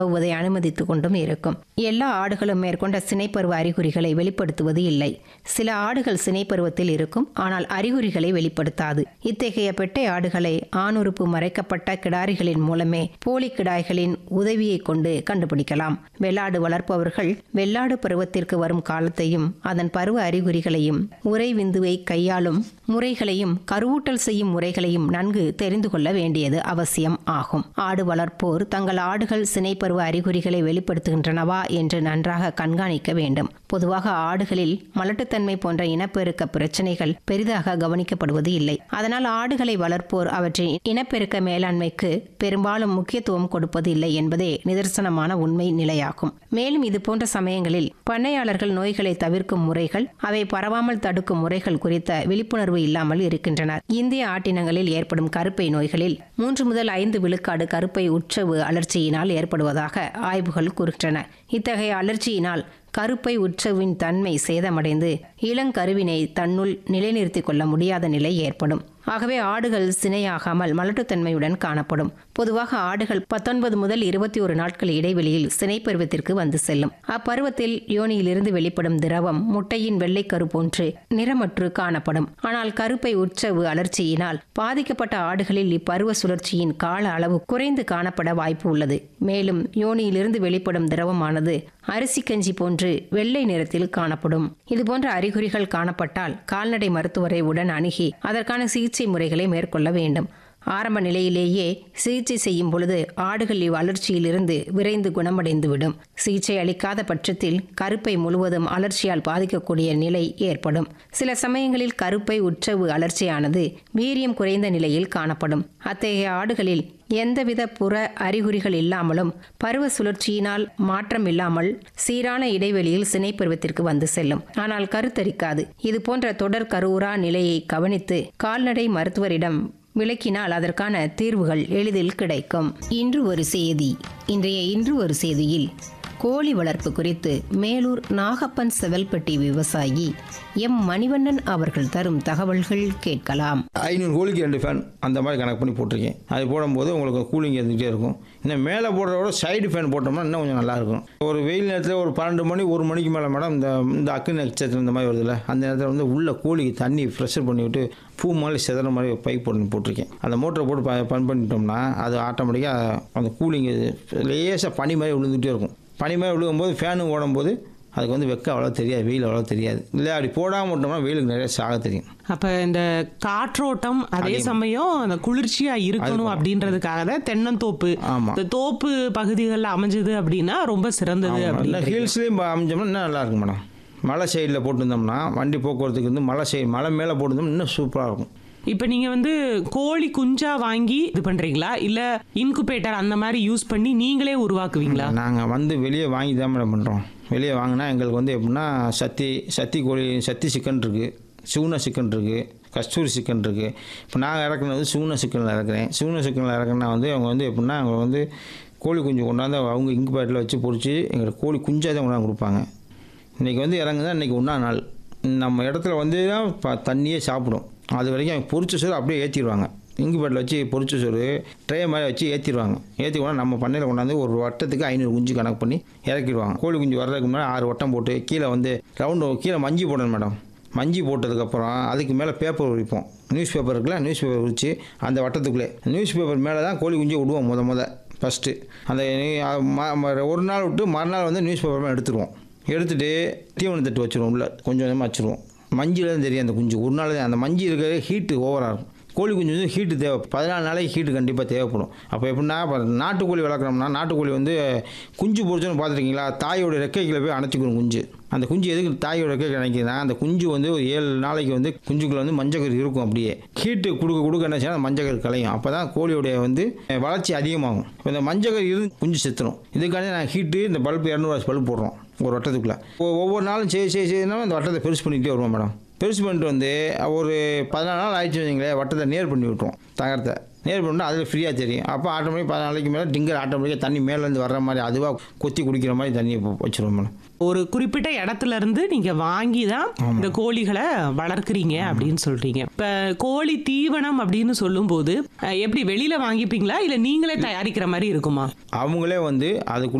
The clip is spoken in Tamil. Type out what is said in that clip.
உவதை அனுமதித்துக் கொண்டும் இருக்கும் எல்லா ஆடுகளும் மேற்கொண்ட சினைப்பருவ அறிகுறிகளை வெளிப்படுத்துவது இல்லை சில ஆடுகள் சினைப்பருவத்தில் இருக்கும் ஆனால் அறிகுறிகளை வெளிப்படுத்தாது இத்தகைய பெட்டை ஆடுகளை ஆணுறுப்பு மறைக்கப்பட்ட கிடாரிகளின் மூலமே போலி கிடாய்களின் உதவியை கொண்டு கண்டுபிடிக்கலாம் வெள்ளாடு வளர்ப்பவர்கள் வெள்ளாடு பருவத்திற்கு வரும் காலத்தையும் அதன் பருவ அறிகுறிகளையும் உறை விந்துவை கையாளும் முறைகளையும் கருவூட்டல் செய்யும் முறைகளையும் நன்கு தெரிந்து கொள்ள வேண்டியது அவசியம் ஆகும் ஆடு வளர்ப்போர் தங்கள் ஆடுகள் சினைப்பருவ அறிகுறிகளை வெளிப்படுத்துகின்றனவா என்று நன்றாக கண்காணிக்க வேண்டும் பொதுவாக ஆடுகளில் மலட்டுத்தன்மை போன்ற இனப்பெருக்க பிரச்சனைகள் பெரிதாக கவனிக்கப்படுவது இல்லை அதனால் ஆடுகளை வளர்ப்போர் அவற்றின் இனப்பெருக்க மேலாண்மைக்கு பெரும்பாலும் முக்கியத்துவம் கொடுப்பது இல்லை என்பதே நிதர்சனமான உண்மை நிலையாகும் மேலும் இது போன்ற சமயங்களில் பண்ணையாளர்கள் நோய்களை தவிர்க்கும் முறைகள் அவை பரவாமல் தடுக்கும் முறைகள் குறித்த விழிப்புணர்வு இல்லாமல் இருக்கின்றனர் இந்திய ஆட்டினங்களில் ஏற்படும் கருப்பை நோய்களில் மூன்று முதல் ஐந்து விழுக்காடு கருப்பை உட்சவு அலர்ச்சியினால் ஏற்படுவதாக ஆய்வுகள் கூறுகின்றன இத்தகைய அலர்ச்சியினால் கருப்பை உற்சவின் தன்மை சேதமடைந்து இளங்கருவினை தன்னுள் நிலைநிறுத்திக் கொள்ள முடியாத நிலை ஏற்படும் ஆகவே ஆடுகள் சினையாகாமல் மலட்டுத்தன்மையுடன் காணப்படும் பொதுவாக ஆடுகள் பத்தொன்பது முதல் இருபத்தி ஒரு நாட்கள் இடைவெளியில் சினை பருவத்திற்கு வந்து செல்லும் அப்பருவத்தில் யோனியிலிருந்து வெளிப்படும் திரவம் முட்டையின் வெள்ளைக்கரு போன்று நிறமற்று காணப்படும் ஆனால் கருப்பை உற்சவு அலர்ச்சியினால் பாதிக்கப்பட்ட ஆடுகளில் இப்பருவ சுழற்சியின் கால அளவு குறைந்து காணப்பட வாய்ப்பு உள்ளது மேலும் யோனியிலிருந்து வெளிப்படும் திரவமானது அரிசி கஞ்சி போன்று வெள்ளை நிறத்தில் காணப்படும் இதுபோன்ற அறிகுறிகள் காணப்பட்டால் கால்நடை மருத்துவரை உடன் அணுகி அதற்கான சிகிச்சை முறைகளை மேற்கொள்ள வேண்டும் ஆரம்ப நிலையிலேயே சிகிச்சை செய்யும் பொழுது ஆடுகள் இவ்வளர்ச்சியிலிருந்து விரைந்து குணமடைந்துவிடும் சிகிச்சை அளிக்காத பட்சத்தில் கருப்பை முழுவதும் அலர்ச்சியால் பாதிக்கக்கூடிய நிலை ஏற்படும் சில சமயங்களில் கருப்பை உற்சவு அலர்ச்சியானது வீரியம் குறைந்த நிலையில் காணப்படும் அத்தகைய ஆடுகளில் எந்தவித புற அறிகுறிகள் இல்லாமலும் பருவ சுழற்சியினால் மாற்றம் இல்லாமல் சீரான இடைவெளியில் சினை பருவத்திற்கு வந்து செல்லும் ஆனால் கருத்தரிக்காது இது போன்ற தொடர் கருவுரா நிலையை கவனித்து கால்நடை மருத்துவரிடம் விளக்கினால் அதற்கான தீர்வுகள் எளிதில் கிடைக்கும் இன்று ஒரு செய்தி இன்றைய இன்று ஒரு செய்தியில் கோழி வளர்ப்பு குறித்து மேலூர் நாகப்பன் செவல்பட்டி விவசாயி எம் மணிவண்ணன் அவர்கள் தரும் தகவல்கள் கேட்கலாம் ஐநூறு கோழிக்கு ரெண்டு ஃபேன் அந்த மாதிரி கணக்கு பண்ணி போட்டிருக்கேன் அது போடும்போது உங்களுக்கு கூலிங் இருந்துகிட்டே இருக்கும் இன்னும் மேலே போடுறத விட சைடு ஃபேன் போட்டோம்னா இன்னும் கொஞ்சம் நல்லாயிருக்கும் ஒரு வெயில் நேரத்தில் ஒரு பன்னெண்டு மணி ஒரு மணிக்கு மேலே மேடம் இந்த இந்த அக்கு நட்சத்திரம் இந்த மாதிரி வருதுல்ல அந்த நேரத்தில் வந்து உள்ள கோழிக்கு தண்ணி ப்ரெஷர் பண்ணி விட்டு பூ மாதிரி செதற மாதிரி பைப் போட்டு போட்டிருக்கேன் அந்த மோட்டரை போட்டு ப பன் பண்ணிட்டோம்னா அது ஆட்டோமேட்டிக்காக அந்த கூலிங் லேசாக பனி மாதிரி விழுந்துகிட்டே இருக்கும் பனி மாதிரி விழுகும்போது ஃபேனு ஓடும்போது அதுக்கு வந்து வெக்க அவ்வளோ தெரியாது வெயில் அவ்வளோ தெரியாது இல்லை அப்படி போடாமல் விட்டோம்னா வெயிலுக்கு நிறைய சாக தெரியும் அப்ப இந்த காற்றோட்டம் அதே சமயம் அந்த குளிர்ச்சியா இருக்கணும் அப்படின்றதுக்காக தான் தென்னந்தோப்பு ஆமா. இந்த தோப்பு பகுதிகளில் அமைஞ்சது அப்படின்னா ரொம்ப சிறந்தது இல்லை அப்படின்னு ஹில்ஸ்லேயும் அமைஞ்சோம்னா இன்னும் நல்லா இருக்கும் மேடம் மலை சைடில் போட்டிருந்தோம்னா வண்டி போக்குவரத்துக்கு வந்து மலை சைடு மலை மேலே போட்டிருந்தோம்னா இன்னும் சூப்பராக இருக்கும் இப்ப நீங்க வந்து கோழி குஞ்சா வாங்கி இது பண்றீங்களா இல்ல இன்குபேட்டர் அந்த மாதிரி யூஸ் பண்ணி நீங்களே உருவாக்குவீங்களா நாங்கள் வந்து வெளியே வாங்கி தான் மேடம் பண்ணுறோம் வெளியே வாங்கினா எங்களுக்கு வந்து எப்படின்னா சத்தி சத்தி கோழி சத்தி சிக்கன் இருக்குது சூனா சிக்கன் இருக்குது கஸ்தூரி சிக்கன் இருக்குது இப்போ நான் இறக்குனது சூனா சிக்கனில் இறக்குறேன் சூனா சிக்கனில் இறக்குனா வந்து அவங்க வந்து எப்படின்னா அவங்க வந்து கோழி குஞ்சு கொண்டாந்து அவங்க இங்குபேட்டில் வச்சு பொறிச்சு எங்களுக்கு கோழி குஞ்சாக தான் கொண்டாந்து கொடுப்பாங்க இன்றைக்கி வந்து இறங்குதான் இன்றைக்கி ஒன்றா நாள் நம்ம இடத்துல வந்து தான் ப தண்ணியே சாப்பிடும் அது வரைக்கும் அவங்க பொரிச்ச சோறு அப்படியே ஏற்றிடுவாங்க இங்குபேட்டில் வச்சு பொரிச்ச சோறு ட்ரே மாதிரி வச்சு ஏற்றிடுவாங்க ஏற்றி கொண்டா நம்ம பண்ணையில் கொண்டாந்து ஒரு வட்டத்துக்கு ஐநூறு குஞ்சு கணக்கு பண்ணி இறக்கிடுவாங்க கோழி குஞ்சு வர்றதுக்கு முன்னாடி ஆறு வட்டம் போட்டு கீழே வந்து ரவுண்டு கீழே மஞ்சி போடணும் மேடம் மஞ்சி போட்டதுக்கப்புறம் அதுக்கு மேலே பேப்பர் உரிப்போம் நியூஸ் பேப்பர் இருக்குல்ல நியூஸ் பேப்பர் உரிச்சு அந்த வட்டத்துக்குள்ளே நியூஸ் பேப்பர் மேலே தான் கோழி குஞ்சு விடுவோம் முத முத ஃபஸ்ட்டு அந்த நீ- அது ம- ம- ஒரு நாள் விட்டு மறுநாள் வந்து நியூஸ் பேப்பர் மேலே எடுத்துருவோம் எடுத்துட்டு தீவன தட்டு வச்சுருவோம் உள்ள கொஞ்சம் கொஞ்சமாக வச்சுருவோம் மஞ்சில் தான் தெரியும் அந்த குஞ்சு ஒரு நாள் தான் அந்த மஞ்சி இருக்கிற ஹீட்டு ஓவராக இருக்கும் கோழி குஞ்சு வந்து ஹீட்டு தேவை பதினாலு நாளைக்கு ஹீட்டு கண்டிப்பாக தேவைப்படும் அப்போ எப்படின்னா இப்போ நாட்டுக்கோழி வளர்க்குறோம்னா நாட்டுக்கோழி வந்து குஞ்சு பொறிச்சோன்னு பார்த்துருக்கீங்களா தாயோட ரெக்கைகளை போய் அணைச்சிக்கணும் குஞ்சு அந்த குஞ்சு எதுக்கு தாயோட ரெக்கை அணைக்குதுன்னா அந்த குஞ்சு வந்து ஒரு ஏழு நாளைக்கு வந்து குஞ்சுக்குள்ள வந்து மஞ்சக்கரு இருக்கும் அப்படியே ஹீட்டு கொடுக்க கொடுக்க என்ன செய்யணும் அந்த மஞ்சக்கரு கலையும் அப்போ தான் கோழியோடைய வந்து அஹ், வளர்ச்சி அதிகமாகும் இப்போ இந்த மஞ்சக்கரு இருந்து குஞ்சு செத்துரும் இதுக்காண்டி நான் ஹீட்டு இந்த பல்பு இரநூறுவா பல்பு போடுறோம் ஒரு வட்டத்துக்குள்ளே ஒவ்வொரு நாளும் செய்ய செய்ய செய்யணும் இந்த வட்டத்தை பெருசு பண்ணிகிட்டே வருவோம் மேடம் பெருசு பண்ணிட்டு வந்து ஒரு பதினாலு நாள் ஆயிடுச்சு வச்சிங்களேன் வட்டத்தை நேர் பண்ணி விட்டுருவோம் தகரத்தை நேர் பண்ணால் அதில் ஃப்ரீயாக தெரியும் அப்போ ஆட்டோமேட்டிக் பதினாலு நாளைக்கு மேலே டிங்கர் ஆட்டோமேட்டிக்காக தண்ணி மேலேருந்து வர்ற மாதிரி அதுவாக கொத்தி குடிக்கிற மாதிரி தண்ணி வச்சுருவோம் மேடம் ஒரு குறிப்பிட்ட இடத்துல இருந்து நீங்க வாங்கி தான் இந்த கோழிகளை வளர்க்குறீங்க அப்படின்னு சொல்றீங்க இப்ப கோழி தீவனம் அப்படின்னு சொல்லும்போது அஹ், எப்படி வெளியில வாங்கிப்பீங்களா இல்ல நீங்களே தயாரிக்கிற மாதிரி இருக்குமா அவங்களே வந்து அதுக்கு